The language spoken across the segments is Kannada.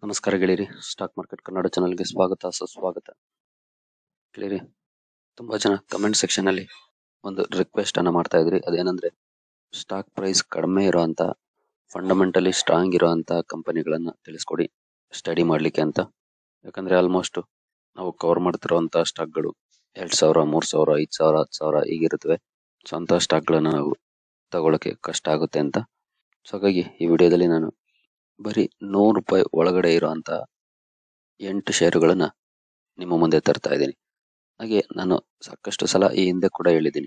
ನಮಸ್ಕಾರ ಗೆಳೆಯರಿ ಸ್ಟಾಕ್ ಮಾರ್ಕೆಟ್ ಕನ್ನಡ ಚಾನಲ್ಗೆ ಸ್ವಾಗತ ಸುಸ್ವಾಗತ ಗೆಳೆಯರಿ ತುಂಬಾ ಜನ ಕಮೆಂಟ್ ಸೆಕ್ಷನ್ ಅಲ್ಲಿ ಒಂದು ರಿಕ್ವೆಸ್ಟ್ ಅನ್ನ ಮಾಡ್ತಾ ಇದ್ರಿ ಅದೇನಂದ್ರೆ ಸ್ಟಾಕ್ ಪ್ರೈಸ್ ಕಡಿಮೆ ಇರುವಂತ ಫಂಡಮೆಂಟಲಿ ಸ್ಟ್ರಾಂಗ್ ಇರುವಂತ ಕಂಪನಿಗಳನ್ನ ತಿಳಿಸ್ಕೊಡಿ ಸ್ಟಡಿ ಮಾಡ್ಲಿಕ್ಕೆ ಅಂತ ಯಾಕಂದ್ರೆ ಆಲ್ಮೋಸ್ಟ್ ನಾವು ಕವರ್ ಮಾಡ್ತಿರುವಂತ ಸ್ಟಾಕ್ಗಳು ಎರಡ್ ಸಾವಿರ ಮೂರ್ ಸಾವಿರ ಐದ್ ಸಾವಿರ ಹತ್ತು ಸಾವಿರ ಹೀಗಿರುತ್ತವೆ ಸೊ ಅಂತ ಸ್ಟಾಕ್ಗಳನ್ನ ನಾವು ತಗೊಳಕ್ಕೆ ಕಷ್ಟ ಆಗುತ್ತೆ ಅಂತ ಸೊ ಹಾಗಾಗಿ ಈ ವಿಡಿಯೋದಲ್ಲಿ ನಾನು ಬರೀ ನೂರು ರೂಪಾಯಿ ಒಳಗಡೆ ಇರುವಂತ ಎಂಟು ಷೇರುಗಳನ್ನ ನಿಮ್ಮ ಮುಂದೆ ತರ್ತಾ ಇದ್ದೀನಿ ಹಾಗೆ ನಾನು ಸಾಕಷ್ಟು ಸಲ ಈ ಹಿಂದೆ ಕೂಡ ಹೇಳಿದ್ದೀನಿ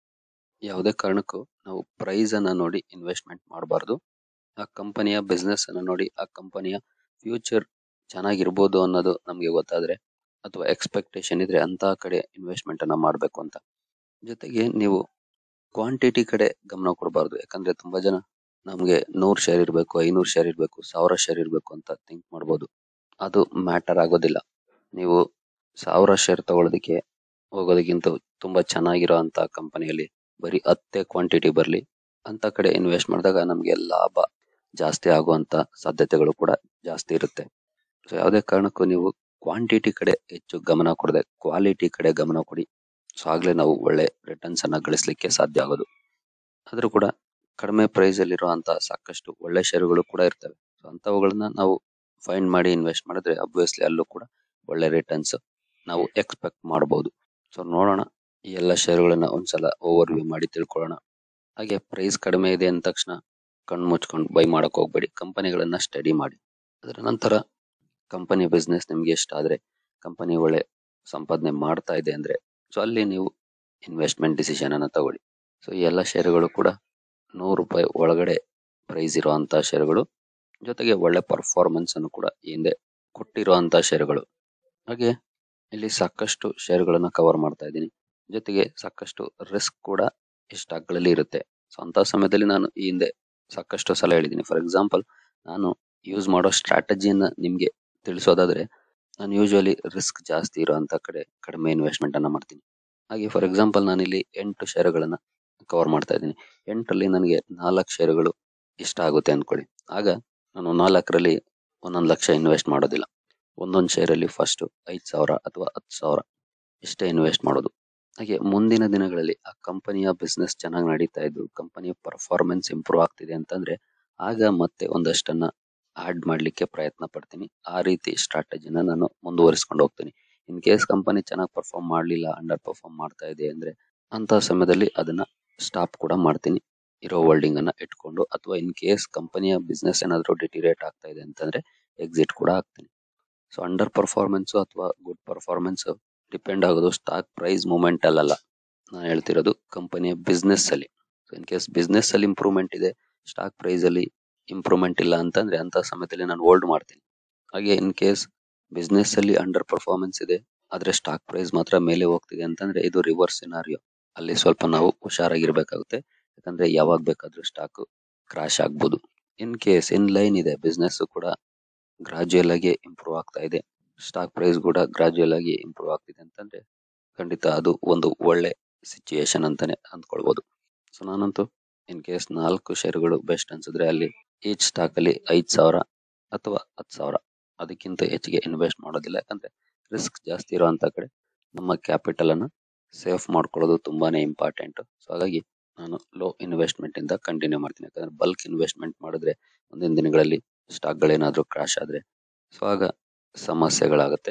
ಯಾವುದೇ ಕಾರಣಕ್ಕೂ ನಾವು ಪ್ರೈಸ್ ಅನ್ನ ನೋಡಿ ಇನ್ವೆಸ್ಟ್ಮೆಂಟ್ ಮಾಡಬಾರ್ದು ಆ ಕಂಪನಿಯ ಬಿಸ್ನೆಸ್ ಅನ್ನ ನೋಡಿ ಆ ಕಂಪನಿಯ ಫ್ಯೂಚರ್ ಚೆನ್ನಾಗಿರ್ಬೋದು ಅನ್ನೋದು ನಮಗೆ ಗೊತ್ತಾದ್ರೆ ಅಥವಾ ಎಕ್ಸ್ಪೆಕ್ಟೇಷನ್ ಇದ್ರೆ ಅಂತ ಕಡೆ ಇನ್ವೆಸ್ಟ್ಮೆಂಟ್ ಅನ್ನ ಮಾಡಬೇಕು ಅಂತ ಜೊತೆಗೆ ನೀವು ಕ್ವಾಂಟಿಟಿ ಕಡೆ ಗಮನ ಕೊಡಬಾರ್ದು ಯಾಕಂದ್ರೆ ತುಂಬಾ ಜನ ನಮ್ಗೆ ನೂರ್ ಶೇರ್ ಇರಬೇಕು ಐನೂರು ಶೇರ್ ಇರಬೇಕು ಸಾವಿರ ಶೇರ್ ಇರಬೇಕು ಅಂತ ಥಿಂಕ್ ಮಾಡ್ಬೋದು ಅದು ಮ್ಯಾಟರ್ ಆಗೋದಿಲ್ಲ ನೀವು ಸಾವಿರ ಶೇರ್ ತಗೊಳ್ಳೋದಕ್ಕೆ ಹೋಗೋದಕ್ಕಿಂತ ತುಂಬಾ ಚೆನ್ನಾಗಿರೋ ಅಂತ ಕಂಪನಿಯಲ್ಲಿ ಬರೀ ಹತ್ತೇ ಕ್ವಾಂಟಿಟಿ ಬರಲಿ ಅಂತ ಕಡೆ ಇನ್ವೆಸ್ಟ್ ಮಾಡಿದಾಗ ನಮ್ಗೆ ಲಾಭ ಜಾಸ್ತಿ ಆಗುವಂತ ಸಾಧ್ಯತೆಗಳು ಕೂಡ ಜಾಸ್ತಿ ಇರುತ್ತೆ ಸೊ ಯಾವುದೇ ಕಾರಣಕ್ಕೂ ನೀವು ಕ್ವಾಂಟಿಟಿ ಕಡೆ ಹೆಚ್ಚು ಗಮನ ಕೊಡದೆ ಕ್ವಾಲಿಟಿ ಕಡೆ ಗಮನ ಕೊಡಿ ಸೊ ಆಗ್ಲೇ ನಾವು ಒಳ್ಳೆ ರಿಟರ್ನ್ಸ್ ಅನ್ನ ಗಳಿಸ್ಲಿಕ್ಕೆ ಸಾಧ್ಯ ಆಗೋದು ಆದ್ರೂ ಕೂಡ ಕಡಿಮೆ ಪ್ರೈಸ್ ಅಲ್ಲಿ ಇರುವಂತ ಸಾಕಷ್ಟು ಒಳ್ಳೆ ಷೇರುಗಳು ಕೂಡ ಇರ್ತವೆ ಸೊ ಅಂತವುಗಳನ್ನ ನಾವು ಫೈಂಡ್ ಮಾಡಿ ಇನ್ವೆಸ್ಟ್ ಮಾಡಿದ್ರೆ ಅಬ್ವಿಯಸ್ಲಿ ಅಲ್ಲೂ ಕೂಡ ಒಳ್ಳೆ ರಿಟರ್ನ್ಸ್ ನಾವು ಎಕ್ಸ್ಪೆಕ್ಟ್ ಮಾಡಬಹುದು ಸೊ ನೋಡೋಣ ಈ ಎಲ್ಲ ಷೇರುಗಳನ್ನ ಒಂದ್ಸಲ ಓವರ್ ವ್ಯೂ ಮಾಡಿ ತಿಳ್ಕೊಳ್ಳೋಣ ಹಾಗೆ ಪ್ರೈಸ್ ಕಡಿಮೆ ಇದೆ ಅಂದ ತಕ್ಷಣ ಕಣ್ಣು ಮುಚ್ಕೊಂಡು ಬೈ ಮಾಡಕ್ ಹೋಗ್ಬೇಡಿ ಕಂಪನಿಗಳನ್ನ ಸ್ಟಡಿ ಮಾಡಿ ಅದರ ನಂತರ ಕಂಪನಿ ಬಿಸ್ನೆಸ್ ನಿಮ್ಗೆ ಇಷ್ಟ ಆದ್ರೆ ಕಂಪನಿ ಒಳ್ಳೆ ಸಂಪಾದನೆ ಮಾಡ್ತಾ ಇದೆ ಅಂದ್ರೆ ಸೊ ಅಲ್ಲಿ ನೀವು ಇನ್ವೆಸ್ಟ್ಮೆಂಟ್ ಡಿಸಿಷನ್ ಅನ್ನ ತಗೊಳ್ಳಿ ಸೊ ಈ ಎಲ್ಲ ಷೇರುಗಳು ಕೂಡ ನೂರು ರೂಪಾಯಿ ಒಳಗಡೆ ಪ್ರೈಸ್ ಇರುವಂತ ಷೇರುಗಳು ಜೊತೆಗೆ ಒಳ್ಳೆ ಪರ್ಫಾರ್ಮೆನ್ಸ್ ಅನ್ನು ಕೂಡ ಈ ಹಿಂದೆ ಕೊಟ್ಟಿರುವಂತ ಷೇರುಗಳು ಹಾಗೆ ಇಲ್ಲಿ ಸಾಕಷ್ಟು ಷೇರುಗಳನ್ನ ಕವರ್ ಮಾಡ್ತಾ ಇದ್ದೀನಿ ಜೊತೆಗೆ ಸಾಕಷ್ಟು ರಿಸ್ಕ್ ಕೂಡ ಈ ಸ್ಟಾಕ್ಗಳಲ್ಲಿ ಇರುತ್ತೆ ಸೊ ಅಂತ ಸಮಯದಲ್ಲಿ ನಾನು ಈ ಹಿಂದೆ ಸಾಕಷ್ಟು ಸಲ ಹೇಳಿದ್ದೀನಿ ಫಾರ್ ಎಕ್ಸಾಂಪಲ್ ನಾನು ಯೂಸ್ ಮಾಡೋ ಸ್ಟ್ರಾಟಜಿಯನ್ನ ನಿಮ್ಗೆ ತಿಳಿಸೋದಾದ್ರೆ ನಾನು ಯೂಶುವಲಿ ರಿಸ್ಕ್ ಜಾಸ್ತಿ ಇರುವಂತ ಕಡೆ ಕಡಿಮೆ ಇನ್ವೆಸ್ಟ್ಮೆಂಟ್ ಅನ್ನ ಮಾಡ್ತೀನಿ ಹಾಗೆ ಫಾರ್ ಎಕ್ಸಾಂಪಲ್ ನಾನಿಲ್ಲಿ ಎಂಟು ಷೇರುಗಳನ್ನ ಕವರ್ ಮಾಡ್ತಾ ಇದ್ದೀನಿ ಎಂಟರಲ್ಲಿ ನನಗೆ ನಾಲ್ಕು ಷೇರುಗಳು ಇಷ್ಟ ಆಗುತ್ತೆ ಅನ್ಕೊಳ್ಳಿ ಆಗ ನಾನು ನಾಲ್ಕರಲ್ಲಿ ಒಂದೊಂದು ಲಕ್ಷ ಇನ್ವೆಸ್ಟ್ ಮಾಡೋದಿಲ್ಲ ಒಂದೊಂದು ಶೇರಲ್ಲಿ ಫಸ್ಟ್ ಐದ್ ಸಾವಿರ ಅಥವಾ ಹತ್ತು ಸಾವಿರ ಇಷ್ಟೇ ಇನ್ವೆಸ್ಟ್ ಮಾಡೋದು ಹಾಗೆ ಮುಂದಿನ ದಿನಗಳಲ್ಲಿ ಆ ಕಂಪನಿಯ ಬಿಸ್ನೆಸ್ ಚೆನ್ನಾಗಿ ನಡೀತಾ ಇದ್ದು ಕಂಪನಿಯ ಪರ್ಫಾರ್ಮೆನ್ಸ್ ಇಂಪ್ರೂವ್ ಆಗ್ತಿದೆ ಅಂತಂದ್ರೆ ಆಗ ಮತ್ತೆ ಒಂದಷ್ಟನ್ನ ಆಡ್ ಮಾಡ್ಲಿಕ್ಕೆ ಪ್ರಯತ್ನ ಪಡ್ತೀನಿ ಆ ರೀತಿ ಸ್ಟ್ರಾಟಜಿನ ನಾನು ಮುಂದುವರಿಸ್ಕೊಂಡು ಹೋಗ್ತೀನಿ ಇನ್ ಕೇಸ್ ಕಂಪನಿ ಚೆನ್ನಾಗಿ ಪರ್ಫಾರ್ಮ್ ಮಾಡ್ಲಿಲ್ಲ ಅಂಡರ್ ಪರ್ಫಾರ್ಮ್ ಮಾಡ್ತಾ ಇದೆ ಅಂದ್ರೆ ಅಂತ ಸಮಯದಲ್ಲಿ ಅದನ್ನ ಸ್ಟಾಪ್ ಕೂಡ ಮಾಡ್ತೀನಿ ಇರೋ ಹೋಲ್ಡಿಂಗ್ ಅನ್ನ ಇಟ್ಕೊಂಡು ಅಥವಾ ಇನ್ ಕೇಸ್ ಕಂಪನಿಯ ಬಿಸ್ನೆಸ್ ಏನಾದ್ರು ಡಿಟಿರೇಟ್ ಆಗ್ತಾ ಇದೆ ಅಂತಂದ್ರೆ ಎಕ್ಸಿಟ್ ಕೂಡ ಆಗ್ತೀನಿ ಸೊ ಅಂಡರ್ ಪರ್ಫಾರ್ಮೆನ್ಸ್ ಅಥವಾ ಗುಡ್ ಪರ್ಫಾರ್ಮೆನ್ಸ್ ಡಿಪೆಂಡ್ ಆಗೋದು ಸ್ಟಾಕ್ ಪ್ರೈಸ್ ಮೂಮೆಂಟ್ ಅಲ್ಲಲ್ಲ ನಾನು ಹೇಳ್ತಿರೋದು ಕಂಪನಿಯ ಬಿಸ್ನೆಸ್ ಅಲ್ಲಿ ಇನ್ ಕೇಸ್ ಬಿಸ್ನೆಸ್ ಅಲ್ಲಿ ಇಂಪ್ರೂವ್ಮೆಂಟ್ ಇದೆ ಸ್ಟಾಕ್ ಪ್ರೈಸ್ ಅಲ್ಲಿ ಇಂಪ್ರೂವ್ಮೆಂಟ್ ಇಲ್ಲ ಅಂತಂದ್ರೆ ಅಂತ ಸಮಯದಲ್ಲಿ ನಾನು ಹೋಲ್ಡ್ ಮಾಡ್ತೀನಿ ಹಾಗೆ ಇನ್ ಕೇಸ್ ಬಿಸ್ನೆಸ್ ಅಲ್ಲಿ ಅಂಡರ್ ಪರ್ಫಾರ್ಮೆನ್ಸ್ ಇದೆ ಆದ್ರೆ ಸ್ಟಾಕ್ ಪ್ರೈಸ್ ಮಾತ್ರ ಮೇಲೆ ಹೋಗ್ತಿದೆ ಅಂತಂದ್ರೆ ಇದು ರಿವರ್ಸ್ ಸಿನಾರಿಯೋ ಅಲ್ಲಿ ಸ್ವಲ್ಪ ನಾವು ಹುಷಾರಾಗಿರ್ಬೇಕಾಗುತ್ತೆ ಯಾಕಂದ್ರೆ ಯಾವಾಗ ಬೇಕಾದ್ರೂ ಸ್ಟಾಕ್ ಕ್ರಾಶ್ ಆಗ್ಬೋದು ಇನ್ ಕೇಸ್ ಇನ್ ಲೈನ್ ಇದೆ ಬಿಸ್ನೆಸ್ ಕೂಡ ಗ್ರಾಜುಯಲ್ ಆಗಿ ಇಂಪ್ರೂವ್ ಆಗ್ತಾ ಇದೆ ಸ್ಟಾಕ್ ಪ್ರೈಸ್ ಕೂಡ ಗ್ರಾಜುಯಲ್ ಆಗಿ ಇಂಪ್ರೂವ್ ಆಗ್ತಿದೆ ಅಂತಂದ್ರೆ ಖಂಡಿತ ಅದು ಒಂದು ಒಳ್ಳೆ ಸಿಚುಯೇಷನ್ ಅಂತಾನೆ ಅಂದ್ಕೊಳ್ಬಹುದು ಸೊ ನಾನಂತೂ ಇನ್ ಕೇಸ್ ನಾಲ್ಕು ಷೇರುಗಳು ಬೆಸ್ಟ್ ಅನ್ಸಿದ್ರೆ ಅಲ್ಲಿ ಈಚ್ ಸ್ಟಾಕ್ ಅಲ್ಲಿ ಐದ್ ಸಾವಿರ ಅಥವಾ ಹತ್ತು ಸಾವಿರ ಅದಕ್ಕಿಂತ ಹೆಚ್ಚಿಗೆ ಇನ್ವೆಸ್ಟ್ ಮಾಡೋದಿಲ್ಲ ಯಾಕಂದ್ರೆ ರಿಸ್ಕ್ ಜಾಸ್ತಿ ಇರುವಂತ ಕಡೆ ನಮ್ಮ ಕ್ಯಾಪಿಟಲ್ ಅನ್ನ ಸೇಫ್ ಮಾಡ್ಕೊಳ್ಳೋದು ತುಂಬಾನೇ ಇಂಪಾರ್ಟೆಂಟ್ ಸೊ ಹಾಗಾಗಿ ನಾನು ಲೋ ಇನ್ವೆಸ್ಟ್ಮೆಂಟ್ ಇಂದ ಕಂಟಿನ್ಯೂ ಮಾಡ್ತೀನಿ ಯಾಕಂದ್ರೆ ಬಲ್ಕ್ ಇನ್ವೆಸ್ಟ್ಮೆಂಟ್ ಮಾಡಿದ್ರೆ ಮುಂದಿನ ದಿನಗಳಲ್ಲಿ ಸ್ಟಾಕ್ ಗಳೇನಾದ್ರೂ ಕ್ರಾಶ್ ಆದ್ರೆ ಸೊ ಆಗ ಸಮಸ್ಯೆಗಳಾಗುತ್ತೆ